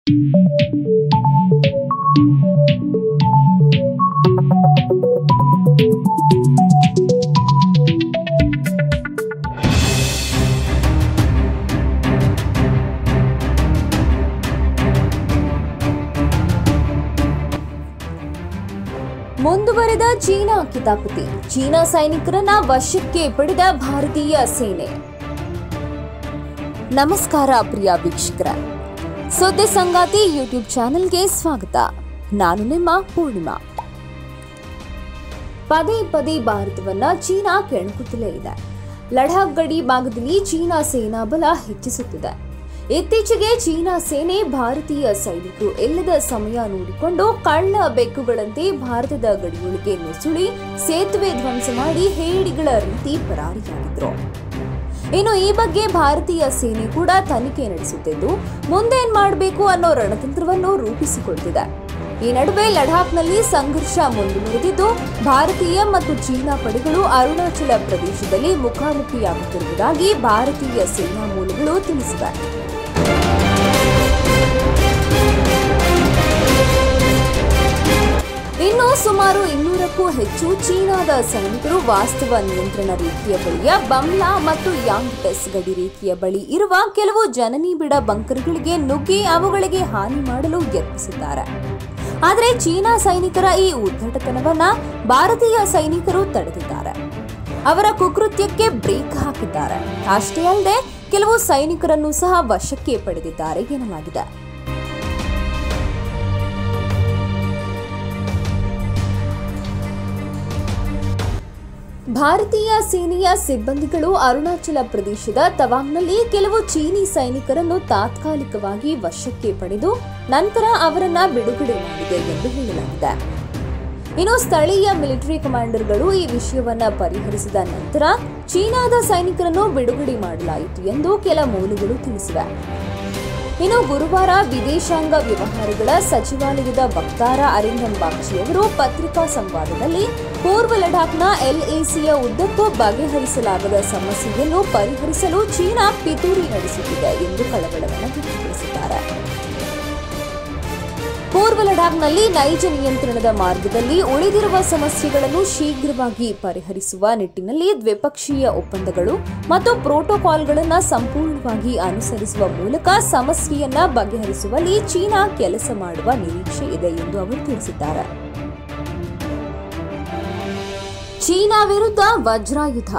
ಮುಂದುವರೆದ China ಕಿತಾಪತಿ China ಸೈನಿಕರನ್ನ ವಶಕ್ಕೆ ಪಡೆದ ಭಾರತೀಯ ಸೇನೆ ನಮಸ್ಕಾರ ಪ್ರಿಯ ವೀಕ್ಷಕರ ಸುದ್ದಿ ಸಂಗಾತಿ ಯೂಟ್ಯೂಬ್ ಚಾನೆಲ್ಗೆ ಸ್ವಾಗತ ನಾನು ನಿಮ್ಮ ಪೂರ್ಣಿಮಾ ಪದೇ ಪದೇ ಭಾರತವನ್ನ ಚೀನಾ ಕೆಣಕುತ್ತಲೇ ಇದೆ ಲಡಾಖ್ ಗಡಿ ಭಾಗದಲ್ಲಿ ಚೀನಾ ಸೇನಾ ಬಲ ಹೆಚ್ಚಿಸುತ್ತಿದೆ ಇತ್ತೀಚೆಗೆ ಚೀನಾ ಸೇನೆ ಭಾರತೀಯ ಸೈನಿಕರು ಇಲ್ಲದ ಸಮಯ ನೋಡಿಕೊಂಡು ಕಳ್ಳ ಬೆಕ್ಕುಗಳಂತೆ ಭಾರತದ ಗಡಿಯೊಳಗೆ ನುಸುಳಿ ಸೇತುವೆ ಧ್ವಂಸ ಮಾಡಿ ಹೇಡಿಗಳ ರೀತಿ ಪರಾರಿಯಾಗಿದ್ರು ಇನ್ನು ಈ ಬಗ್ಗೆ ಭಾರತೀಯ ಸೇನೆ ಕೂಡ ತನಿಖೆ ನಡೆಸುತ್ತಿದ್ದು ಮುಂದೇನ್ ಮಾಡಬೇಕು ಅನ್ನೋ ರಣತಂತ್ರವನ್ನು ರೂಪಿಸಿಕೊಳ್ತಿದೆ ಈ ನಡುವೆ ಲಡಾಖ್ನಲ್ಲಿ ಸಂಘರ್ಷ ಮುಂದುವರೆದಿದ್ದು ಭಾರತೀಯ ಮತ್ತು ಚೀನಾ ಪಡೆಗಳು ಅರುಣಾಚಲ ಪ್ರದೇಶದಲ್ಲಿ ಮುಖಾಮುಖಿಯಾಗುತ್ತಿರುವುದಾಗಿ ಭಾರತೀಯ ಸೇನಾ ಮೂಲಗಳು ತಿಳಿಸಿವೆ ಇನ್ನು ಸುಮಾರು ಇನ್ನೂರಕ್ಕೂ ಹೆಚ್ಚು ಚೀನಾದ ಸೈನಿಕರು ವಾಸ್ತವ ನಿಯಂತ್ರಣ ರೇಖೆಯ ಬಳಿಯ ಬಮ್ಲಾ ಮತ್ತು ಯಾಂಗ್ಟೆಸ್ ಗಡಿ ರೇಖೆಯ ಬಳಿ ಇರುವ ಕೆಲವು ಜನನಿ ಬಿಡ ಬಂಕರ್ಗಳಿಗೆ ನುಗ್ಗಿ ಅವುಗಳಿಗೆ ಹಾನಿ ಮಾಡಲು ಯತ್ನಿಸಿದ್ದಾರೆ ಆದರೆ ಚೀನಾ ಸೈನಿಕರ ಈ ಉದ್ದಟತನವನ್ನ ಭಾರತೀಯ ಸೈನಿಕರು ತಡೆದಿದ್ದಾರೆ ಅವರ ಕುಕೃತ್ಯಕ್ಕೆ ಬ್ರೇಕ್ ಹಾಕಿದ್ದಾರೆ ಅಷ್ಟೇ ಅಲ್ಲದೆ ಕೆಲವು ಸೈನಿಕರನ್ನು ಸಹ ವಶಕ್ಕೆ ಪಡೆದಿದ್ದಾರೆ ಎನ್ನಲಾಗಿದೆ ಭಾರತೀಯ ಸೇನೆಯ ಸಿಬ್ಬಂದಿಗಳು ಅರುಣಾಚಲ ಪ್ರದೇಶದ ತವಾಂಗ್ನಲ್ಲಿ ಕೆಲವು ಚೀನಿ ಸೈನಿಕರನ್ನು ತಾತ್ಕಾಲಿಕವಾಗಿ ವಶಕ್ಕೆ ಪಡೆದು ನಂತರ ಅವರನ್ನ ಬಿಡುಗಡೆ ಮಾಡಿದೆ ಎಂದು ಹೇಳಲಾಗಿದೆ ಇನ್ನು ಸ್ಥಳೀಯ ಮಿಲಿಟರಿ ಕಮಾಂಡರ್ಗಳು ಈ ವಿಷಯವನ್ನ ಪರಿಹರಿಸಿದ ನಂತರ ಚೀನಾದ ಸೈನಿಕರನ್ನು ಬಿಡುಗಡೆ ಮಾಡಲಾಯಿತು ಎಂದು ಕೆಲ ಮೂಲಗಳು ತಿಳಿಸಿವೆ ಇನ್ನು ಗುರುವಾರ ವಿದೇಶಾಂಗ ವ್ಯವಹಾರಗಳ ಸಚಿವಾಲಯದ ವಕ್ತಾರ ಅರಿಂದಮ್ ಬಾಗ್ಚಿ ಅವರು ಪತ್ರಿಕಾ ಸಂವಾದದಲ್ಲಿ ಪೂರ್ವ ಲಡಾಖ್ನ ಎಲ್ಎಸಿಯ ಉದ್ದಕ್ಕೂ ಬಗೆಹರಿಸಲಾಗದ ಸಮಸ್ಯೆಯನ್ನು ಪರಿಹರಿಸಲು ಚೀನಾ ಪಿತೂರಿ ನಡೆಸುತ್ತಿದೆ ಎಂದು ಕಳವಳವನ್ನು ವ್ಯಕ್ತಪಡಿಸಿದ್ದಾರೆ ಪೂರ್ವ ಲಡಾಖ್ನಲ್ಲಿ ನೈಜ ನಿಯಂತ್ರಣದ ಮಾರ್ಗದಲ್ಲಿ ಉಳಿದಿರುವ ಸಮಸ್ಯೆಗಳನ್ನು ಶೀಘ್ರವಾಗಿ ಪರಿಹರಿಸುವ ನಿಟ್ಟಿನಲ್ಲಿ ದ್ವಿಪಕ್ಷೀಯ ಒಪ್ಪಂದಗಳು ಮತ್ತು ಪ್ರೋಟೋಕಾಲ್ಗಳನ್ನು ಸಂಪೂರ್ಣವಾಗಿ ಅನುಸರಿಸುವ ಮೂಲಕ ಸಮಸ್ಯೆಯನ್ನ ಬಗೆಹರಿಸುವಲ್ಲಿ ಚೀನಾ ಕೆಲಸ ಮಾಡುವ ನಿರೀಕ್ಷೆ ಇದೆ ಎಂದು ಅವರು ತಿಳಿಸಿದ್ದಾರೆ ಚೀನಾ ವಿರುದ್ಧ ವಜ್ರಾಯುಧ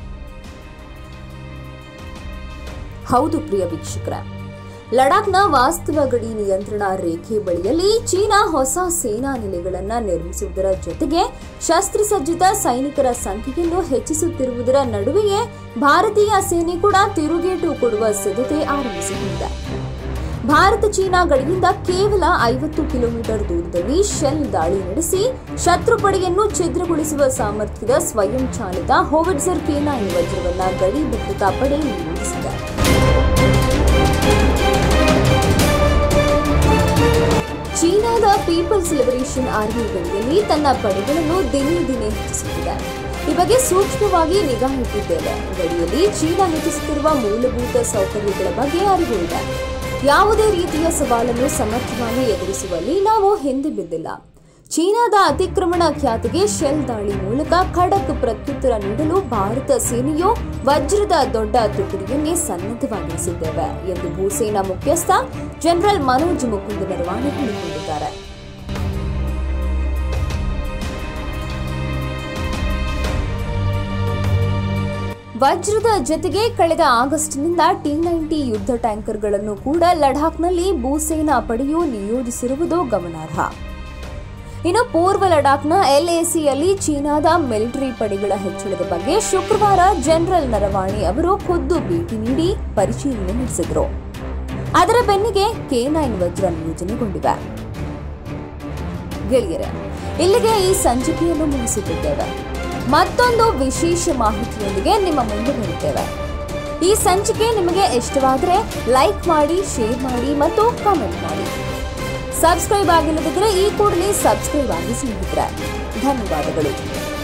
ಹೌದು ಪ್ರಿಯ ವೀಕ್ಷಕರ ಲಡಾಖ್ನ ವಾಸ್ತವ ಗಡಿ ನಿಯಂತ್ರಣ ರೇಖೆ ಬಳಿಯಲ್ಲಿ ಚೀನಾ ಹೊಸ ಸೇನಾ ನೆಲೆಗಳನ್ನ ನಿರ್ಮಿಸುವುದರ ಜೊತೆಗೆ ಶಸ್ತ್ರಸಜ್ಜಿತ ಸೈನಿಕರ ಸಂಖ್ಯೆಯನ್ನು ಹೆಚ್ಚಿಸುತ್ತಿರುವುದರ ನಡುವೆಯೇ ಭಾರತೀಯ ಸೇನೆ ಕೂಡ ತಿರುಗೇಟು ಕೊಡುವ ಸಿದ್ಧತೆ ಆರಂಭಿಸಿಕೊಂಡಿದೆ ಭಾರತ ಚೀನಾ ಗಡಿಯಿಂದ ಕೇವಲ ಐವತ್ತು ಕಿಲೋಮೀಟರ್ ದೂರದಲ್ಲಿ ಶೆಲ್ ದಾಳಿ ನಡೆಸಿ ಶತ್ರು ಪಡೆಯನ್ನು ಛಿದ್ರಗೊಳಿಸುವ ಸಾಮರ್ಥ್ಯದ ಸ್ವಯಂ ಚಾಲಿತ ಹೋವಿಟ್ಸರ್ ಕೇನಾಯಿನ್ ವಜ್ರವನ್ನ ಗಡಿ ಭದ್ರತಾ ಪಡೆ ನಿಯೋಜಿಸಿದೆ ಚೀನಾದ ಪೀಪಲ್ಸ್ ಲಿಬರೇಷನ್ ಆರ್ಮಿ ಗಡಿಯಲ್ಲಿ ತನ್ನ ಪಡೆಗಳನ್ನು ದಿನೇ ದಿನೇ ಹೆಚ್ಚಿಸುತ್ತಿದೆ ಈ ಬಗ್ಗೆ ಸೂಕ್ಷ್ಮವಾಗಿ ನಿಗಾ ಇಟ್ಟಿದ್ದೇವೆ ಗಡಿಯಲ್ಲಿ ಚೀನಾ ಹೆಚ್ಚಿಸುತ್ತಿರುವ ಮೂಲಭೂತ ಸೌಕರ್ಯಗಳ ಬಗ್ಗೆ ಅರಿವು ಇದೆ ಯಾವುದೇ ರೀತಿಯ ಸವಾಲನ್ನು ಸಮರ್ಥವಾಗಿ ಎದುರಿಸುವಲ್ಲಿ ನಾವು ಹಿಂದೆ ಬಿದ್ದಿಲ್ಲ ಚೀನಾದ ಅತಿಕ್ರಮಣ ಖ್ಯಾತಿಗೆ ಶೆಲ್ ದಾಳಿ ಮೂಲಕ ಖಡಕ್ ಪ್ರತ್ಯುತ್ತರ ನೀಡಲು ಭಾರತ ಸೇನೆಯು ವಜ್ರದ ದೊಡ್ಡ ತುಕಡಿಯನ್ನೇ ಸನ್ನದ್ಧವಾಗಿರಿಸಿದ್ದೇವೆ ಎಂದು ಭೂಸೇನಾ ಮುಖ್ಯಸ್ಥ ಜನರಲ್ ಮನೋಜ್ ಮುಕುಂದ್ ನರವಾಣೆ ಹೇಳಿಕೊಂಡಿದ್ದಾರೆ ವಜ್ರದ ಜೊತೆಗೆ ಕಳೆದ ಆಗಸ್ಟ್ನಿಂದ ಟಿ ನೈಂಟಿ ಯುದ್ಧ ಟ್ಯಾಂಕರ್ಗಳನ್ನು ಕೂಡ ಲಡಾಖ್ನಲ್ಲಿ ಭೂಸೇನಾ ಪಡೆಯು ನಿಯೋಜಿಸಿರುವುದು ಗಮನಾರ್ಹ ಇನ್ನು ಪೂರ್ವ ಲಡಾಖ್ನ ಎಲ್ಎಸಿಯಲ್ಲಿ ಚೀನಾದ ಮಿಲಿಟರಿ ಪಡೆಗಳ ಹೆಚ್ಚಳದ ಬಗ್ಗೆ ಶುಕ್ರವಾರ ಜನರಲ್ ನರವಾಣೆ ಅವರು ಖುದ್ದು ಭೇಟಿ ನೀಡಿ ಪರಿಶೀಲನೆ ನಡೆಸಿದರು ಅದರ ಬೆನ್ನಿಗೆ ಕೆ ನೈನ್ ವಜ್ರ ನಿಯೋಜನೆಗೊಂಡಿವೆ ಗೆಳೆಯರೆ ಇಲ್ಲಿಗೆ ಈ ಸಂಚಿಕೆಯನ್ನು ಮುಗಿಸುತ್ತಿದ್ದೇವೆ ಮತ್ತೊಂದು ವಿಶೇಷ ಮಾಹಿತಿಯೊಂದಿಗೆ ನಿಮ್ಮ ಮುಂದೆ ಬರುತ್ತೇವೆ ಈ ಸಂಚಿಕೆ ನಿಮಗೆ ಇಷ್ಟವಾದರೆ ಲೈಕ್ ಮಾಡಿ ಶೇರ್ ಮಾಡಿ ಮತ್ತು ಕಾಮೆಂಟ್ ಮಾಡಿ ಸಬ್ಸ್ಕ್ರೈಬ್ ಆಗಿಲ್ಲದಿದ್ದರೆ ಈ ಕೂಡಲೇ ಸಬ್ಸ್ಕ್ರೈಬ್ ಆಗಿ ಸ್ನೇಹಿತರೆ ಧನ್ಯವಾದಗಳು